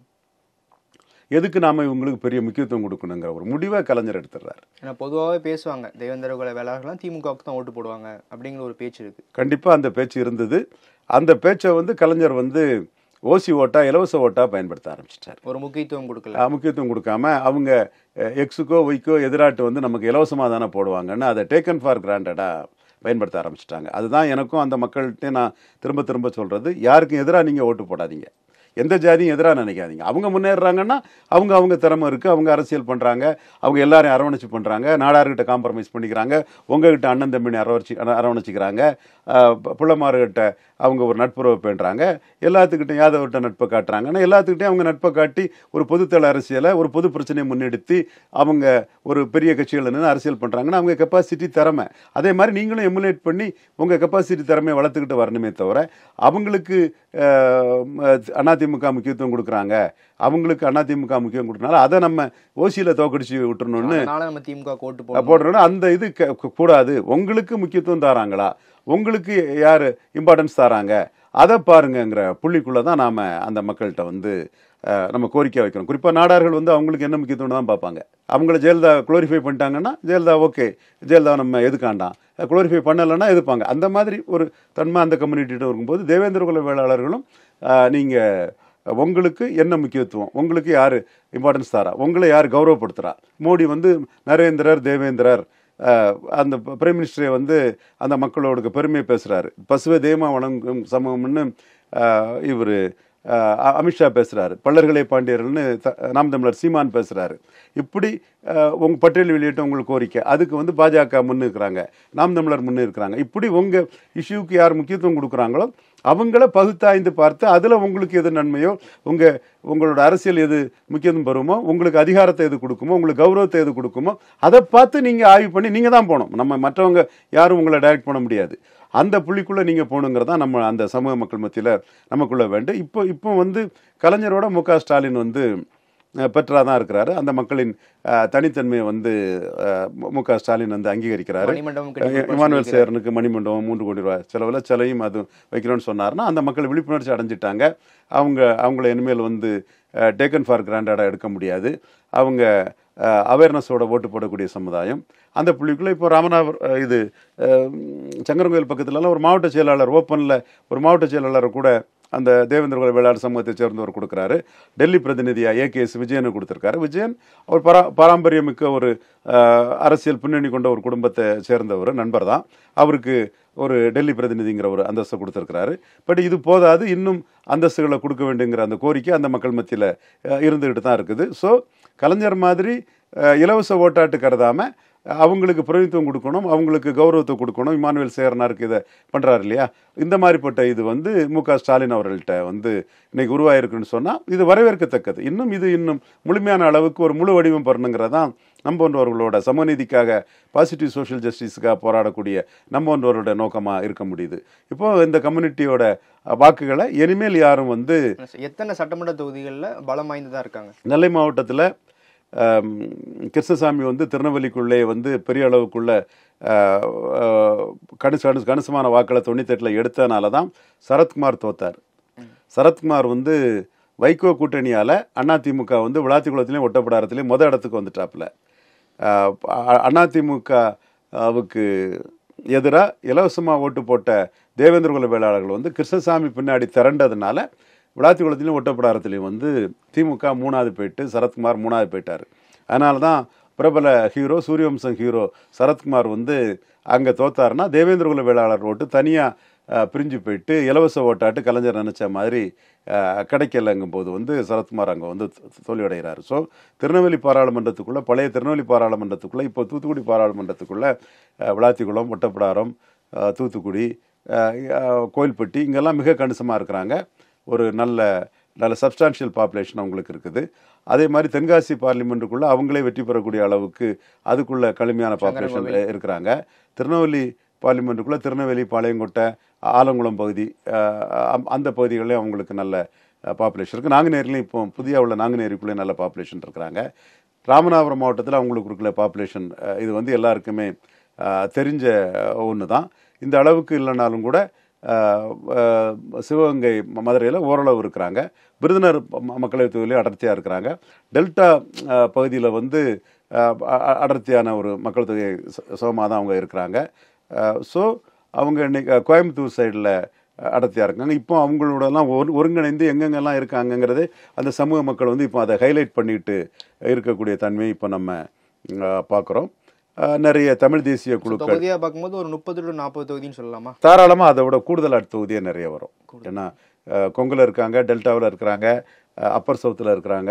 எதுக்கு நாம இவங்களுக்கு பெரிய முக்கியத்துவம் கொடுக்கணுங்கிற ஒரு முடிவை கலைஞர் எடுத்துடுறாரு ஏன்னா பொதுவாகவே பேசுவாங்க தேவேந்திர குல வேளாளர்கள்லாம் திமுகவுக்கு தான் ஓட்டு போடுவாங்க அப்படிங்கிற ஒரு பேச்சு இருக்கு கண்டிப்பாக அந்த பேச்சு இருந்தது அந்த பேச்சை வந்து கலைஞர் வந்து ஓசி ஓட்டா இலவச ஓட்டா பயன்படுத்த ஆரம்பிச்சிட்டார் ஒரு முக்கியத்துவம் கொடுக்கல அஹ் முக்கியத்துவம் கொடுக்காம அவங்க அஹ், எக்ஸுக்கோ ஒய்க்கோ எதிராட்டு வந்து நமக்கு இலவசமாக தானே போடுவாங்கன்னு அதை டேக்கன் ஃபார் கிராண்டடாக பயன்படுத்த ஆரம்பிச்சிட்டாங்க அதுதான் எனக்கும் அந்த மக்கள்கிட்ட நான் திரும்ப திரும்ப சொல்கிறது யாருக்கும் எதிராக நீங்கள் ஓட்டு போடாதீங்க எந்த ஜாதியும் எதிராக நினைக்காதீங்க அவங்க முன்னேறுறாங்கன்னா அவங்க அவங்க திறமை இருக்குது அவங்க அரசியல் பண்ணுறாங்க அவங்க எல்லாரையும் அரவணைச்சு பண்ணுறாங்க நாடார்கிட்ட காம்ப்ரமைஸ் பண்ணிக்கிறாங்க உங்ககிட்ட அண்ணன் தம்பினி அரவணைச்சி அர- அரவணைச்சிக்கிறாங்க அஹ், ப- பிள்ளைமார்கிட்ட அவங்க ஒரு நட்புறவை பேணுறாங்க எல்லாத்துக்கிட்டையும் யாதவர்கிட்ட நட்பை காட்டுறாங்கன்னா எல்லாத்துக்கிட்டையும் அவங்க நட்பை காட்டி ஒரு பொதுத்தள அரசியலை ஒரு பொது பிரச்சனையை முன்னெடுத்து அவங்க ஒரு பெரிய கட்சிகள் நின்று அரசியல் பண்ணுறாங்கன்னா அவங்க கெப்பாசிட்டி திறமை அதே மாதிரி நீங்களும் எமுலேட் பண்ணி உங்கள் கெப்பாசிட்டி திறமையை வளர்த்துக்கிட்டு வரணுமே தவிர அவங்களுக்கு அஹ், அதிமுக முக்கியத்துவம் கொடுக்குறாங்க அவங்களுக்கு அதிமுக முக்கியம் கொடுக்கறனால அதை நம்ம ஓசியில் தோக்கடிச்சு விட்டுறணும்னு அதனால நம்ம திமுக ஓட்டு போடணும் போடுறோன்னா அந்த இது க- கு- கூடாது உங்களுக்கு முக்கியத்துவம் தராங்களா உங்களுக்கு யார் இம்பார்ட்டன்ஸ் தராங்க அதை பாருங்கங்கிற புள்ளிக்குள்ளே தான் நாம் அந்த மக்கள்கிட்ட வந்து அஹ், நம்ம கோரிக்கை வைக்கணும் குறிப்பாக நாடார்கள் வந்து அவங்களுக்கு என்ன முக்கியத்துவம் தான் பார்ப்பாங்க அவங்கள ஜெயலலிதா குளோரிஃபை பண்ணிட்டாங்கன்னா ஜெயலலிதா ஓகே ஜெயலலிதா நம்ம எதுக்காண்டாம் குளோரிஃபை பண்ணலைன்னா எதுப்பாங்க அந்த மாதிரி ஒரு தன்மை அந்த கம்யூனிட்டிகிட்ட இருக்கும்போது தேவேந்திர குல வேளாளர்களும் நீங்கள் உங்களுக்கு என்ன முக்கியத்துவம் உங்களுக்கு யார் இம்பார்ட்டன்ஸ் தரா உங்களை யார் கௌரவப்படுத்துகிறா மோடி வந்து நரேந்திரர் தேவேந்திரர் அஹ், அந்த பிரைம் மினிஸ்டரை வந்து அந்த மக்களோட பெருமையை பேசுகிறாரு பசுவை தெய்வமாக வணங்கும் சமூகம்னு இவர் அமித்ஷா பேசுகிறாரு பல்லர்களே பாண்டியர்கள்னு த- நாம் தமிழர் சீமான் பேசுகிறாரு இப்படி அஹ், உங்க பட்டியல் வெளியிட்ட உங்களுக்கு கோரிக்கை அதுக்கு வந்து பாஜக முன்னிருக்கிறாங்க நாம் தமிழர் முன்னிருக்கிறாங்க இப்படி உங்கள் இஷ்யூக்கு யார் முக்கியத்துவம் கொடுக்குறாங்களோ அவங்கள பகுத்தாய்ந்து பார்த்து அதில் உங்களுக்கு எது நன்மையோ உங்கள் உங்களோட அரசியல் எது முக்கியத்துவம் பெறுமோ உங்களுக்கு அதிகாரத்தை எது கொடுக்குமோ உங்களுக்கு கௌரவத்தை எது கொடுக்குமோ அதை பார்த்து நீங்கள் ஆய்வு பண்ணி நீங்கள் தான் போகணும் நம்ம மற்றவங்க யாரும் உங்களை டைரக்ட் பண்ண முடியாது அந்த புள்ளிக்குள்ளே நீங்கள் போகணுங்கிறது தான் நம்ம அந்த சமூக மக்கள் மத்தியில் நமக்குள்ள வேண்டும் இப்போ இப்போ வந்து கலைஞரோட மு க ஸ்டாலின் வந்து பெற்றா தான் இருக்கிறாரு அந்த மக்களின் அஹ், தனித்தன்மையை வந்து அஹ், மு- மு க ஸ்டாலின் வந்து அங்கீகரிக்கிறாரு மணிமண்டபம் கட்டி இமானுவேல் சேரனுக்கு மணிமண்டபம் மூன்று கோடி ரூபாய் செலவில் சிலையும் அது வைக்கணும்னு சொன்னார்னா அந்த மக்கள் விழிப்புணர்ச்சி அடைஞ்சிட்டாங்க அவங்க அவங்கள இனிமேல் வந்து டேக்கன் ஃபார் கிராண்டடாக எடுக்க முடியாது அவங்க அவேர்னஸோட ஓட்டு போடக்கூடிய சமுதாயம் அந்த புள்ளிக்குள்ளே இப்போ ராமநாதபுரம் அஹ், இது அஹ், சங்கரங்கோயில் பக்கத்துலலாம் ஒரு மாவட்ட செயலாளர் ஓப்பனில் ஒரு மாவட்ட செயலாளர் கூட அந்த தேவேந்திர குல வேளாளர் சமூகத்தை சேர்ந்தவர் கொடுக்குறாரு டெல்லி பிரதிநிதியா ஏகேஎஸ் விஜயனை கொடுத்துருக்காரு விஜயன் அவர் பரா பாரம்பரியமிக்க ஒரு அஹ், அரசியல் பின்னணி கொண்ட ஒரு குடும்பத்தை சேர்ந்தவர் நண்பர் தான் அவருக்கு ஒரு டெல்லி பிரதிநிதிங்கிற ஒரு அந்தஸ்தை கொடுத்துருக்கிறாரு பட் இது போதாது இன்னும் அந்தஸ்துகளை கொடுக்க வேண்டுங்கிற அந்த கோரிக்கை அந்த மக்கள் மத்தியில் இருந்துகிட்டு தான் இருக்குது ஸோ கலைஞர் மாதிரி அஹ், இலவச ஓட்டாட்டு கருதாம அவங்களுக்கு பிரதித்துவம் கொடுக்கணும் அவங்களுக்கு கௌரவத்தை கொடுக்கணும் இமானுவேல் சேரனாருக்கு இதை பண்றாரு இல்லையா இந்த மாதிரிப்பட்ட இது வந்து மு க ஸ்டாலின் அவர்கள்ட்ட வந்து இன்னைக்கு உருவாயிருக்குன்னு சொன்னா இது வரவேற்கத்தக்கது இன்னும் இது இன்னும் முழுமையான அளவுக்கு ஒரு முழு வடிவம் பெறணுங்கிறதான் நம்ம போன்றவர்களோட சமநீதிக்காக பாசிட்டிவ் சோஷியல் ஜஸ்டிஸுக்காக போராடக்கூடிய நம்ம போன்றவரோட நோக்கமாக இருக்க முடியுது இப்போ இந்த கம்யூனிட்டியோட வாக்குகளை இனிமேல் யாரும் வந்து எத்தனை சட்டமன்ற தொகுதிகளில் பலம் வாய்ந்ததா இருக்காங்க நெல்லை மாவட்டத்தில் கிருஷ்ணசாமி வந்து திருநெல்வேலிக்குள்ளே வந்து பெரிய அளவுக்குள்ள ஆஹ், ஆஹ், கணிச கணிச கணிசமான வாக்களை தொண்ணூத்தெட்டில் எடுத்ததுனால தான் சரத்குமார் தோத்தார் சரத்குமார் வந்து வைகோ கூட்டணியால் அதிமுக வந்து விளாத்திக்குளத்துலேயும் ஒட்டப்படாரத்துலேயும் முத இடத்துக்கு வந்துட்டாப்புல ஆஹ், அ- அதிமுகவுக்கு எதிராக இலவசமாக ஓட்டு போட்ட தேவேந்திர குல வேளாளர்கள் வந்து கிருஷ்ணசாமி பின்னாடி திரண்டதுனால விளாத்திக்குளத்துலையும் ஒட்டப்படாரத்துலையும் வந்து திமுக மூணாவது போயிட்டு சரத்குமார் மூணாவது போயிட்டார் அதனால தான் பிரபல ஹீரோ சூரியவம்சம் ஹீரோ சரத்குமார் வந்து அங்கே தோத்தாருன்னா தேவேந்திர குல வேளாளர் ஓட்டு தனியாக பிரிஞ்சு போயிட்டு இலவச ஓட்டாட்டு கலைஞர் நினச்ச மாதிரி அஹ், கிடைக்கலங்கும் போது வந்து சரத்குமார் அங்கே வந்து தோ- தோல்வியடைகிறார் ஸோ திருநெல்வேலி பாராளுமன்றத்துக்குள்ளே பழைய திருநெல்வேலி பாராளுமன்றத்துக்குள்ளே இப்போ தூத்துக்குடி பாராளுமன்றத்துக்குள்ளே அஹ், விளாத்திக்குளம் ஒட்டப்பிடாரம் அஹ், தூத்துக்குடி அஹ், அஹ், கோயில்பட்டி இங்கெல்லாம் மிக கணிசமாக இருக்கிறாங்க ஒரு நல்ல நல்ல சப்ஸ்டான்ஷியல் பாப்புலேஷன் அவங்களுக்கு இருக்குது அதே மாதிரி தென்காசி பார்லிமெண்ட்டுக்குள்ளே அவங்களே வெற்றி பெறக்கூடிய அளவுக்கு அதுக்குள்ள கடுமையான பாப்புலேஷன் இருக்கிறாங்க திருநெல்வேலி பார்லிமெண்ட்டுக்குள்ளே திருநெல்வேலி பாளையங்கோட்டை ஆலங்குளம் பகுதி அஹ், அம்- அந்த பகுதிகளிலே அவங்களுக்கு நல்ல பாப்புலேஷன் இருக்குது நாங்குநேரிலையும் இப்போ புதிய உள்ள நாங்குநேரிக்குள்ளே நல்ல பாப்புலேஷன் இருக்கிறாங்க ராமநாதபுரம் மாவட்டத்தில் அவங்களுக்கு இருக்கிற பாப்புலேஷன் இது வந்து எல்லாருக்குமே அஹ், தெரிஞ்ச ஒன்று தான் இந்த அளவுக்கு இல்லைனாலும் கூட அஹ், அஹ், சிவகங்கை மதுரையில் ஓரளவு இருக்கிறாங்க விருதுநகர் ம- மக்களவைத் தொகுதியிலே அடர்த்தியாக இருக்கிறாங்க டெல்டா பகுதியில் வந்து அஹ், அ- அ- அடர்த்தியான ஒரு மக்கள் தொகை சுகமாக தான் அவங்க இருக்கிறாங்க ஸோ அவங்க இன்னைக்கு அஹ், கோயம்புத்தூர் சைடில் அடர்த்தியாக இருக்காங்க இப்போ அவங்களோடலாம் ஒரு ஒருங்கிணைந்து எங்கெங்கெல்லாம் இருக்காங்கங்கிறது அந்த சமூக மக்கள் வந்து இப்போ அதை ஹைலைட் பண்ணிட்டு இருக்கக்கூடிய தன்மையை இப்போ நம்ம பார்க்குறோம் நிறைய தமிழ் தேசிய குழுக்கள் தொகுதியாக பார்க்கும்போது ஒரு முப்பது டு நாற்பது தொகுதின்னு சொல்லலாமா தாராளமாக அதை விட கூடுதல் அடுத்த தொகுதியே நிறைய வரும் ஏன்னா அஹ், கொங்குல இருக்காங்க டெல்டாவில் இருக்கிறாங்க அப்பர் சவுத்தில் இருக்கிறாங்க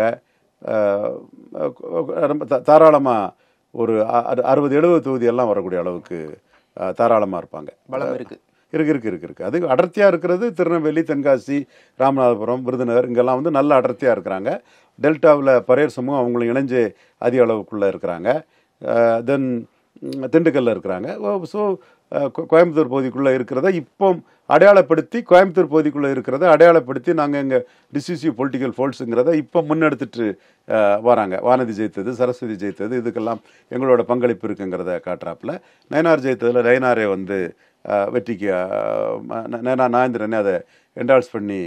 அஹ், அஹ், ரொம்ப தாராளமாக ஒரு அ- அறு- அறுபது எழுபது தொகுதியெல்லாம் வரக்கூடிய அளவுக்கு தாராளமாக இருப்பாங்க பலம் இருக்கு இருக்கு இருக்கு இருக்கு இருக்கு அது அடர்த்தியாக இருக்கிறது திருநெல்வேலி தென்காசி ராமநாதபுரம் விருதுநகர் இங்கெல்லாம் வந்து நல்ல அடர்த்தியாக இருக்கிறாங்க டெல்டாவில் பரையர் சமூகம் அவங்களும் இணைஞ்சு அதிக அளவுக்குள்ளே இருக்கிறாங்க தென் திண்டுக்கல்ல இருக்கிறாங்க ஸோ கோயம்புத்தூர் பகுதிக்குள்ளே இருக்கிறத இப்போ அடையாளப்படுத்தி கோயம்புத்தூர் பகுதிக்குள்ளே இருக்கிறத அடையாளப்படுத்தி நாங்கள் எங்கள் டிசிசிவ் பொலிட்டிக்கல் ஃபோல்ஸுங்கிறத இப்போ முன்னெடுத்துட்டு அஹ், வராங்க வானதி ஜெயித்தது சரஸ்வதி ஜெயித்தது இதுக்கெல்லாம் எங்களோட பங்களிப்பு இருக்குங்கிறத காட்டுறாப்புல நயனார் ஜெயித்ததில் நயனாரே வந்து அஹ், வெற்றிக்கு அஹ், ந- நயனா நாயந்திரனே அதை என்டால்ஸ் பண்ணி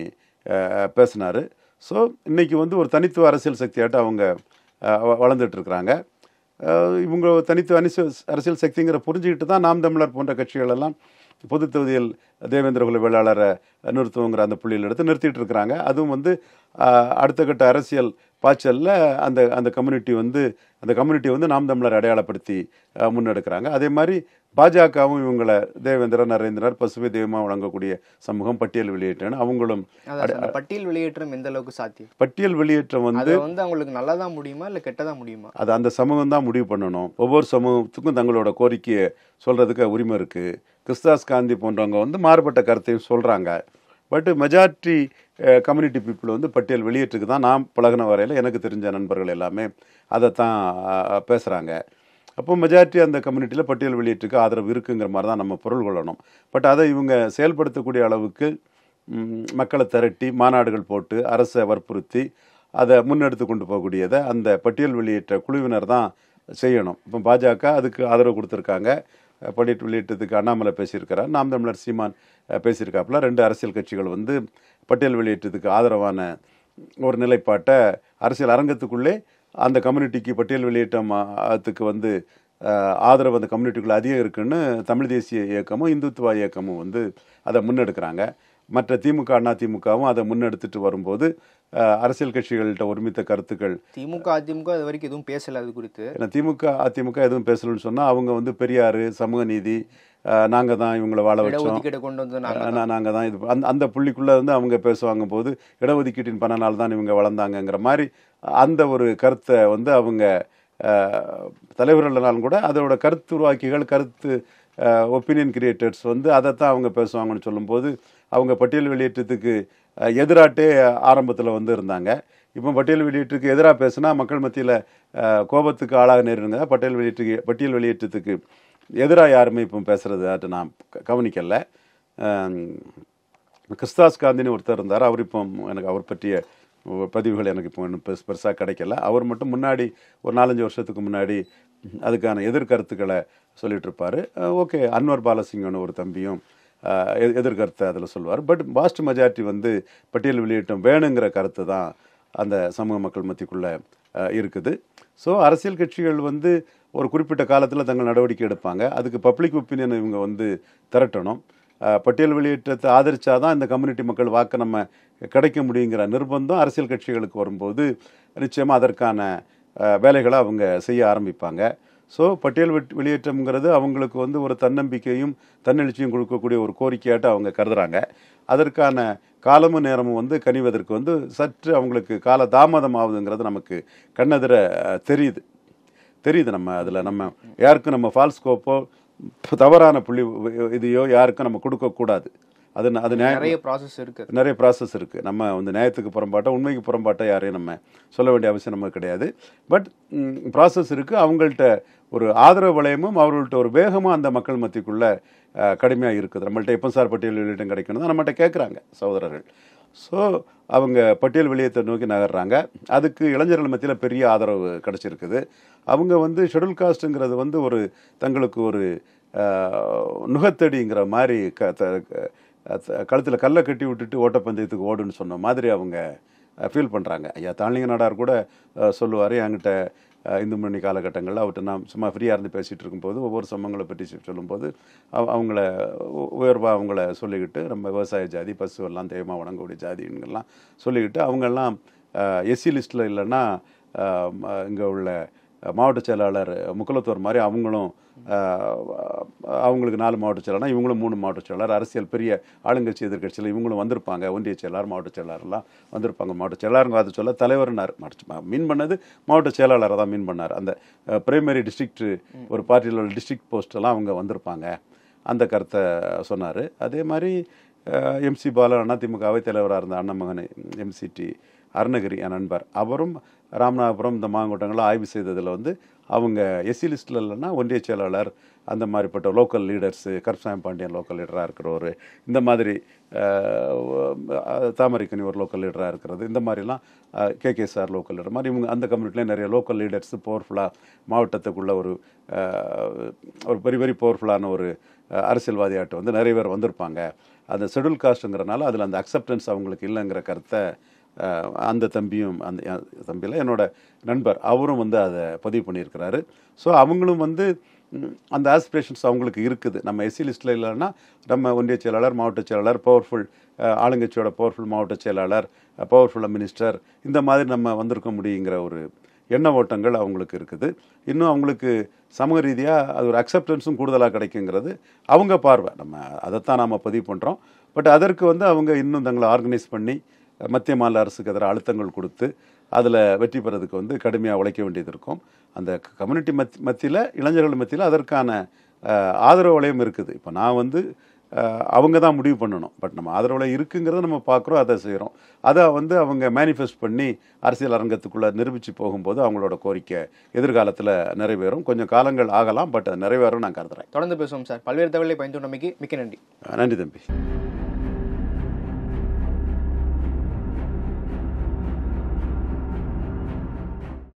பேசினார் ஸோ இன்னைக்கு வந்து ஒரு தனித்துவ அரசியல் சக்தியாட்ட அவங்க அஹ், வ- வளர்ந்துட்டு இருக்கிறாங்க அஹ், இவங்க தனித்துவ அரசியல் அரசியல் சக்திங்கிற புரிஞ்சுக்கிட்டு தான் நாம் தமிழர் போன்ற கட்சிகள் எல்லாம் பொது தொகுதியில் தேவேந்திர குல வேளாளரை நிறுத்துவோங்கிற அந்த புள்ளியில் எடுத்து நிறுத்திட்டு இருக்கிறாங்க அதுவும் வந்து அஹ், அடுத்த கட்ட அரசியல் பாய்ச்சலில் அந்த அந்த கம்யூனிட்டி வந்து அந்த கம்யூனிட்டி வந்து நாம் தமிழர் அடையாளப்படுத்தி அஹ், முன்னெடுக்கிறாங்க அதே மாதிரி பாஜகவும் இவங்களை தேவேந்திர நரேந்திரர் பசுமை தெய்வமாக வழங்கக்கூடிய சமூகம் பட்டியல் வெளியிட்டேன்னு அவங்களும் அதான் அந்த பட்டியல் வெளியேற்றம் எந்த அளவுக்கு சாத்தியம் பட்டியல் வெளியேற்றம் வந்து அது வந்து அவங்களுக்கு நல்லதா முடியுமா இல்ல கெட்டதா முடியுமா அது அந்த சமூகம் தான் முடிவு பண்ணணும் ஒவ்வொரு சமூகத்துக்கும் தங்களோட கோரிக்கையை சொல்றதுக்கு உரிமை இருக்கு கிறிஸ்தாஸ் காந்தி போன்றவங்க வந்து மாறுபட்ட கருத்தையும் சொல்றாங்க பட் மெஜாரிட்டி கம்யூனிட்டி பீப்புள் வந்து பட்டியல் வெளியேற்றுக்கு தான் நான் பழகின வரையில் எனக்கு தெரிஞ்ச நண்பர்கள் எல்லாமே அதைத்தான் அஹ், பேசுறாங்க அப்போ மெஜாரிட்டி அந்த கம்யூனிட்டியில் பட்டியல் வெளியீட்டுக்கு ஆதரவு இருக்குங்கிற மாதிரி தான் நம்ம பொருள் கொள்ளணும் பட் அதை இவங்க செயல்படுத்தக்கூடிய அளவுக்கு ம், மக்களை திரட்டி மாநாடுகள் போட்டு அரசை வற்புறுத்தி அதை முன்னெடுத்து கொண்டு போகக்கூடியதை அந்த பட்டியல் வெளியிட்ட குழுவினர் தான் செய்யணும் இப்போ பாஜக அதுக்கு ஆதரவு கொடுத்துருக்காங்க அஹ், பட்டியல் வெளியிட்டதுக்கு அண்ணாமலை பேசியிருக்கிறார் நாம் தமிழர் சீமான் அஹ், பேசியிருக்காப்புல ரெண்டு அரசியல் கட்சிகள் வந்து பட்டியல் வெளியிட்டதுக்கு ஆதரவான ஒரு நிலைப்பாட்டை அரசியல் அரங்கத்துக்குள்ளே அந்த கம்யூனிட்டிக்கு பட்டியல் வெளியேற்றம் அதுக்கு வந்து அஹ், ஆதரவு அந்த கம்யூனிட்டிக்குள்ள அதிகம் இருக்குன்னு தமிழ் தேசிய இயக்கமும் இந்துத்துவா இயக்கமும் வந்து அதை முன்னெடுக்கிறாங்க மற்ற திமுக அண்ணா திமுகவும் அதை முன்னெடுத்துட்டு வரும்போது அஹ், அரசியல் கட்சிகள்கிட்ட ஒருமித்த கருத்துக்கள் திமுக அதிமுக இது வரைக்கும் எதுவும் பேசல அது குறித்து ஏன்னா திமுக அதிமுக எதுவும் பேசணும்னு சொன்னால் அவங்க வந்து பெரியார் சமூக நீதி நாங்கள் தான் இவங்களை வாழ வச்சோம் இடஒதுக்கீடு கொண்டு வந்து நாங்க நாங்கள் தான் இது அந்த அந்த புள்ளிக்குள்ளே வந்து அவங்க பேசுவாங்க போது இடஒதுக்கீட்டின் பணனால் தான் இவங்க வளர்ந்தாங்கங்கிற மாதிரி அந்த ஒரு கருத்தை வந்து அவங்க அஹ், தலைவர்கள்னாலும் கூட அதோட கருத்து உருவாக்கிகள் கருத்து ஒப்பீனியன் கிரியேட்டர்ஸ் வந்து அதைத்தான் அவங்க பேசுவாங்கன்னு சொல்லும்போது அவங்க பட்டியல் வெளியேற்றத்துக்கு அஹ், எதிராட்டே ஆரம்பத்தில் வந்து இருந்தாங்க இப்போ பட்டியல் வெளியீட்டுக்கு எதிராக பேசுனா மக்கள் மத்தியில் கோபத்துக்கு ஆளாக நேருங்க பட்டியல் வெளியீட்டுக்கு பட்டியல் வெளியேற்றத்துக்கு எதிராக யாருமே இப்போ பேசுறது அது நான் க- கவனிக்கல அஹ், கிறிஸ்தாஸ் காந்தின்னு ஒருத்தர் இருந்தார் அவர் இப்போ எனக்கு அவர் பற்றிய பதிவுகள் எனக்கு இப்போ இன்னும் பெருசு பெருசாக கிடைக்கல அவர் மட்டும் முன்னாடி ஒரு நாலஞ்சு வருஷத்துக்கு முன்னாடி அதுக்கான எதிர்கருத்துக்களை சொல்லிட்டு இருப்பார் ஓகே அன்வர் பாலசிங்கன்னு ஒரு தம்பியும் அஹ், எ- எதிர்கருத்தை அதில் சொல்லுவார் பட் வாஸ்ட் மெஜாரிட்டி வந்து பட்டியல் வெளியீட்டம் வேணுங்கிற கருத்து தான் அந்த சமூக மக்கள் மத்திக்குள்ளே இருக்குது ஸோ அரசியல் கட்சிகள் வந்து ஒரு குறிப்பிட்ட காலத்தில் தங்கள் நடவடிக்கை எடுப்பாங்க அதுக்கு பப்ளிக் ஒப்பீனியன் இவங்க வந்து திரட்டணும் அஹ், பட்டியல் வெளியேற்றத்தை ஆதரிச்சாதான் இந்த கம்யூனிட்டி மக்கள் வாக்கு நம்ம கிடைக்க முடியுங்கிற நிர்பந்தம் அரசியல் கட்சிகளுக்கு வரும்போது நிச்சயமாக அதற்கான அஹ், வேலைகளை அவங்க செய்ய ஆரம்பிப்பாங்க ஸோ பட்டியல் வெட்- வெளியேற்றம்ங்கிறது அவங்களுக்கு வந்து ஒரு தன்னம்பிக்கையும் தன்னெழுச்சியும் கொடுக்கக்கூடிய ஒரு கோரிக்கையாட்டு அவங்க கருதுறாங்க அதற்கான காலமும் நேரமும் வந்து கனிவதற்கு வந்து சற்று அவங்களுக்கு கால தாமதம் ஆகுதுங்கிறது நமக்கு கண்ணெதிர அஹ், தெரியுது தெரியுது நம்ம அதில் நம்ம யாருக்கும் நம்ம ஃபால்ஸ் கோப்போ தவறான புள்ளி இதையோ யாருக்கும் நம்ம கொடுக்கக்கூடாது அது ந- அது நியாயம் நிறைய ப்ராசஸ் இருக்கு நிறைய ப்ராசஸ் இருக்குது நம்ம வந்து நியாயத்துக்கு புறம்பாட்ட உண்மைக்கு புறம்பாட்ட யாரையும் நம்ம சொல்ல வேண்டிய அவசியம் நமக்கு கிடையாது பட் ப்ராசஸ் இருக்குது அவங்கள்ட்ட ஒரு ஆதரவு வளையமும் அவர்கள்ட்ட ஒரு வேகமும் அந்த மக்கள் மத்திக்குள்ளே கடுமையாக இருக்குது நம்மள்ட்ட எப்போ சார் பட்டியல் வெளியிட்டம் கிடைக்கணும் தான் நம்மகிட்ட கேட்குறாங்க சகோதரர்கள் ஸோ அவங்க பட்டியல் வெளியேற்ற நோக்கி நகர்றாங்க அதுக்கு இளைஞர்கள் மத்தியில் பெரிய ஆதரவு கிடச்சிருக்குது அவங்க வந்து ஷெட்யூல் காஸ்ட்டுங்கிறது வந்து ஒரு தங்களுக்கு ஒரு அஹ், நுகத்தடிங்கிற மாதிரி க கழுத்தில் கல்லை கட்டி விட்டுட்டு ஓட்டப்பந்தயத்துக்கு ஓடுன்னு சொன்ன மாதிரி அவங்க ஃபீல் பண்ணுறாங்க ஐயா தாளிங்க நாடார் கூட சொல்லுவார் என்கிட்ட அஹ், இந்து முன்னணி காலகட்டங்களில் அவர்கிட்ட நான் சும்மா ஃப்ரீயாக இருந்து பேசிகிட்டு இருக்கும்போது ஒவ்வொரு சம்பவங்களை பற்றி சொ- சொல்லும்போது அவ- அவங்கள உயர்வாக அவங்கள சொல்லிக்கிட்டு நம்ம விவசாய ஜாதி பசு எல்லாம் தெய்வமாக வணங்கக்கூடிய ஜாதிங்கெல்லாம் சொல்லிக்கிட்டு அவங்கெல்லாம் எஸ்சி லிஸ்ட்டில் இல்லைன்னா இங்கே உள்ள மாவட்ட செயலாளர் முக்குலத்தோர் மாதிரி அவங்களும் அஹ், அவங்களுக்கு நாலு மாவட்ட செயலாளர் இவங்களும் மூணு மாவட்ட செயலாளர் அரசியல் பெரிய ஆளுங்கட்சி எதிர்க்கட்சியில் இவங்களும் வந்திருப்பாங்க ஒன்றிய செயலாளர் மாவட்ட செயலாளர்லாம் வந்திருப்பாங்க மாவட்ட செயலாளருங்க அதை சொல்ல தலைவர்னார் மீன் பண்ணது மாவட்ட செயலாளரை தான் மீன் பண்ணார் அந்த பிரைமரி டிஸ்ட்ரிக்ட் ஒரு பார்ட்டியில் உள்ள டிஸ்ட்ரிக்ட் போஸ்டெல்லாம் அவங்க வந்திருப்பாங்க அந்த கருத்தை சொன்னார் அதே மாதிரி எம்சி பாலன் அதிமுக அவைத் தலைவராக இருந்த அண்ணமகன் எம்சிடி அருணகிரி என் நண்பர் அவரும் ராமநாதபுரம் இந்த மாவட்டங்களில் ஆய்வு செய்ததில் வந்து அவங்க எஸ்சி லிஸ்ட்டில் இல்லைன்னா ஒன்றிய செயலாளர் அந்த மாதிரிப்பட்ட local leaders Karuppasamy Pandian local லீடராக இருக்கிறவர் இந்த மாதிரி அஹ், தாமரைக்கனி ஒரு லோக்கல் லீடராக இருக்கிறது இந்த மாதிரிலாம் K K sir local leader மாதிரி இவங்க அந்த கம்யூனிட்டியில் நிறைய லோக்கல் லீடர்ஸ் பவர்ஃபுல்லாக மாவட்டத்துக்குள்ள ஒரு அஹ், ஒரு பெரிய பெரிய பவர்ஃபுல்லான ஒரு அஹ், அரசியல்வாதியாட்டு வந்து நிறைய பேர் வந்திருப்பாங்க அந்த ஷெட்யூல் காஸ்ட்டுங்கிறனால அதில் அந்த அக்செப்டன்ஸ் அவங்களுக்கு இல்லைங்கிற கருத்தை அஹ், அந்த தம்பியும் அந்த என் தம்பியில் என்னோட நண்பர் அவரும் வந்து அதை பதிவு பண்ணியிருக்கிறாரு ஸோ அவங்களும் வந்து ம், அந்த ஆஸ்பிரேஷன்ஸ் அவங்களுக்கு இருக்குது நம்ம எஸ்சி லிஸ்ட்டில் இல்லைன்னா நம்ம ஒன்றிய செயலாளர் மாவட்ட செயலாளர் பவர்ஃபுல் ஆளுங்கட்சியோட பவர்ஃபுல் மாவட்ட செயலாளர் பவர்ஃபுல் மினிஸ்டர் இந்த மாதிரி நம்ம வந்திருக்க முடியுங்கிற ஒரு எண்ண ஓட்டங்கள் அவங்களுக்கு இருக்குது இன்னும் அவங்களுக்கு சமூக ரீதியாக அது ஒரு அக்செப்டன்ஸும் கூடுதலாக கிடைக்குங்கிறது அவங்க பார்வை நம்ம அதைத்தான் நாம் பதிவு பண்ணுறோம் பட் அதற்கு வந்து அவங்க இன்னும் தங்களை ஆர்கனைஸ் பண்ணி மத்திய மாநில அரசுக்கு எதிராக அழுத்தங்கள் கொடுத்து அதில் வெற்றி பெறதுக்கு வந்து கடுமையாக உழைக்க வேண்டியது இருக்கும் அந்த கம்யூனிட்டி மத் மத்தியில் இளைஞர்கள் மத்தியில் அதற்கான அஹ், ஆதரவு வளையம் இருக்குது இப்போ நான் வந்து அஹ், அவங்க தான் முடிவு பண்ணணும் பட் நம்ம ஆதரவு வளையம் இருக்குங்கிறத நம்ம பார்க்குறோம் அதை செய்கிறோம் அதை வந்து அவங்க மேனிஃபெஸ்ட் பண்ணி அரசியல் அரங்கத்துக்குள்ளே நிரூபித்து போகும்போது அவங்களோட கோரிக்கை எதிர்காலத்தில் நிறைவேறும் கொஞ்சம் காலங்கள் ஆகலாம் பட் அது நிறைவேறும் நான் கருதுறேன் தொடர்ந்து பேசுவோம் சார் பல்வேறு தகவலை பயந்துள்ளமைக்கு மிக்க நன்றி நன்றி தம்பி